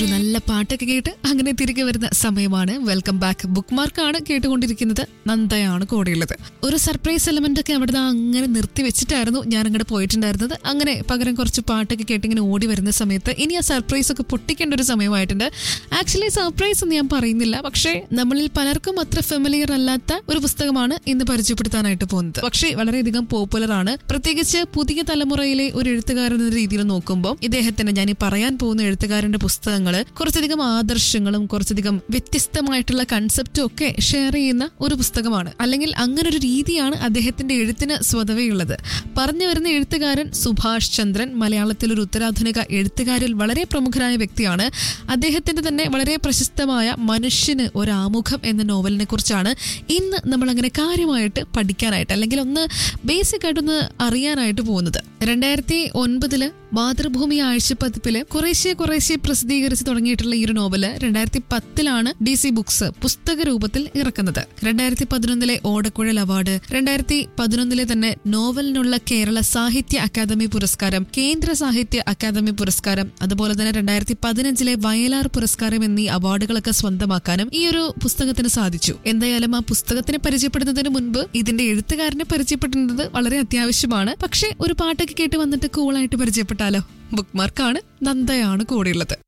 ഒരു നല്ല പാട്ടൊക്കെ കേട്ട് അങ്ങനെ തിരികെ വരുന്ന സമയമാണ് വെൽക്കം ബാക്ക് ബുക്ക് മാർക്കാണ് കേട്ടുകൊണ്ടിരിക്കുന്നത് നന്ദയാണ് കൂടെയുള്ളത് ഒരു സർപ്രൈസ് എലമെന്റ് ഒക്കെ അവിടെ ദാ അങ്ങനെ നിർത്തി വെച്ചിട്ടായിരുന്നു ഞാൻ അങ്ങോട്ട് പോയിട്ടുണ്ടായിരുന്നത് അങ്ങനെ പകരം കുറച്ച് പാട്ടൊക്കെ കേട്ട് ഇങ്ങനെ ഓടി വരുന്ന സമയത്ത് ഇനി ആ സർപ്രൈസ് ഒക്കെ പൊട്ടിക്കേണ്ട ഒരു സമയമായിട്ടുണ്ട് ആക്ച്വലി സർപ്രൈസ് എന്ന് ഞാൻ പറയുന്നില്ല പക്ഷേ നമ്മളിൽ പലർക്കും അത്ര ഫെമിലിയർ അല്ലാത്ത ഒരു പുസ്തകമാണ് ഇന്ന് പരിചയപ്പെടുത്താനായിട്ട് പോകുന്നത് പക്ഷേ വളരെയധികം പോപ്പുലർ ആണ് പ്രത്യേകിച്ച് പുതിയ തലമുറയിലെ ഒരു എഴുത്തുകാരൻ എന്ന രീതിയിൽ നോക്കുമ്പോൾ ഇദ്ദേഹത്തിന് ഞാൻ ഈ പറയാൻ പോകുന്ന എഴുത്തുകാരന്റെ പുസ്തകങ്ങൾ കുറച്ചധികം ആദർശങ്ങളും കുറച്ചധികം വ്യത്യസ്തമായിട്ടുള്ള കൺസെപ്റ്റും ഒക്കെ ഷെയർ ചെയ്യുന്ന ഒരു പുസ്തകമാണ് അല്ലെങ്കിൽ അങ്ങനെ ഒരു രീതിയാണ് അദ്ദേഹത്തിന്റെ എഴുത്തിന് സ്വതവേയുള്ളത് പറഞ്ഞു വരുന്ന എഴുത്തുകാരൻ സുഭാഷ് ചന്ദ്രൻ മലയാളത്തിൽ ഒരു ഉത്തരാധുനിക എഴുത്തുകാരിൽ വളരെ പ്രമുഖനായ വ്യക്തിയാണ് അദ്ദേഹത്തിന്റെ തന്നെ വളരെ പ്രശസ്തമായ മനുഷ്യന് ഒരു ആമുഖം എന്ന നോവലിനെ കുറിച്ചാണ് ഇന്ന് നമ്മൾ അങ്ങനെ കാര്യമായിട്ട് പഠിക്കാനായിട്ട് അല്ലെങ്കിൽ ഒന്ന് ബേസിക് ആയിട്ടൊന്ന് അറിയാനായിട്ട് പോകുന്നത് രണ്ടായിരത്തി ഒൻപതില് മാതൃഭൂമി ആഴ്ചപ്പതിപ്പില് കുറേശ്ശെ കുറേശ്ശെ പ്രസിദ്ധീകരിച്ച് തുടങ്ങിയിട്ടുള്ള ഈ ഒരു നോവല് രണ്ടായിരത്തി പത്തിലാണ് ഡി സി ബുക്സ് പുസ്തക രൂപത്തിൽ ഇറക്കുന്നത് രണ്ടായിരത്തി പതിനൊന്നിലെ ഓടക്കുഴൽ അവാർഡ് രണ്ടായിരത്തി പതിനൊന്നിലെ തന്നെ നോവലിനുള്ള കേരള സാഹിത്യ അക്കാദമി പുരസ്കാരം കേന്ദ്ര സാഹിത്യ അക്കാദമി പുരസ്കാരം അതുപോലെ തന്നെ രണ്ടായിരത്തി പതിനഞ്ചിലെ വയലാർ പുരസ്കാരം എന്നീ അവാർഡുകളൊക്കെ സ്വന്തമാക്കാനും ഈ ഒരു പുസ്തകത്തിന് സാധിച്ചു എന്തായാലും ആ പുസ്തകത്തിനെ പരിചയപ്പെടുന്നതിന് മുൻപ് ഇതിന്റെ എഴുത്തുകാരനെ പരിചയപ്പെടുന്നത് വളരെ അത്യാവശ്യമാണ് പക്ഷേ ഒരു പാട്ടൊക്കെ കേട്ട് വന്നിട്ട് കൂളായിട്ട് പരിചയപ്പെട്ടാലോ ബുക്ക് മാർക്കാണ് നന്ദയാണ് കൂടെയുള്ളത്